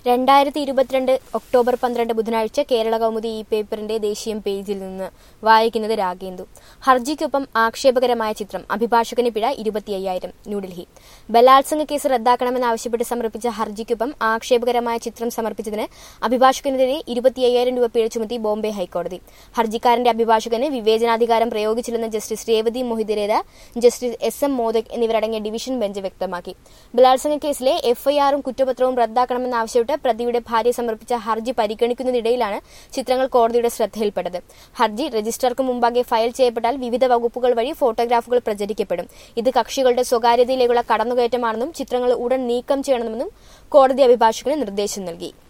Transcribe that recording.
രണ്ടായിരത്തി ഇരുപത്തിരണ്ട് ഒക്ടോബർ പന്ത്രണ്ട് ബുധനാഴ്ച കേരള കൗമുദി ഈ പേപ്പറിന്റെ ദേശീയം പേജിൽ നിന്ന് വായിക്കുന്നത് രാഗേന്ദു ഹർജിക്കൊപ്പം ആക്ഷേപകരമായ ചിത്രം അഭിഭാഷകന് പിഴ ഇരുപത്തി അയ്യായിരം ന്യൂഡൽഹി ബലാത്സംഗ കേസ് റദ്ദാക്കണമെന്നാവശ്യപ്പെട്ട് സമർപ്പിച്ച ഹർജിക്കൊപ്പം ആക്ഷേപകരമായ ചിത്രം സമർപ്പിച്ചതിന് അഭിഭാഷകനെതിരെ ഇരുപത്തി അയ്യായിരം രൂപ പിഴ ചുമത്തി ബോംബെ ഹൈക്കോടതി ഹർജിക്കാരന്റെ അഭിഭാഷകന് വിവേചനാധികാരം പ്രയോഗിച്ചില്ലെന്ന് justice Revathi Mohite Dere justice S M Modak എന്നിവരടങ്ങിയ ഡിവിഷൻ ബെഞ്ച് വ്യക്തമാക്കി ബലാത്സംഗ കേസിലെ എഫ്ഐആറും കുറ്റപത്രവും റദ്ദാക്കണമെന്നാവശ്യപ്പെട്ട് പ്രതിയുടെ ഭാര്യ സമർപ്പിച്ച ഹർജി പരിഗണിക്കുന്നതിനിടയിലാണ് ചിത്രങ്ങൾ കോടതിയുടെ ശ്രദ്ധയിൽപ്പെട്ടത് ഹർജി രജിസ്ട്രാർക്ക് മുമ്പാകെ ഫയൽ ചെയ്യപ്പെട്ടാൽ വിവിധ വകുപ്പുകൾ വഴി ഫോട്ടോഗ്രാഫുകൾ പ്രചരിക്കപ്പെടും ഇത് കക്ഷികളുടെ സ്വകാര്യതയിലേക്കുള്ള കടന്നുകയറ്റമാണെന്നും ചിത്രങ്ങൾ ഉടൻ നീക്കം ചെയ്യണമെന്നും കോടതി അഭിഭാഷകന് നിർദ്ദേശം നൽകി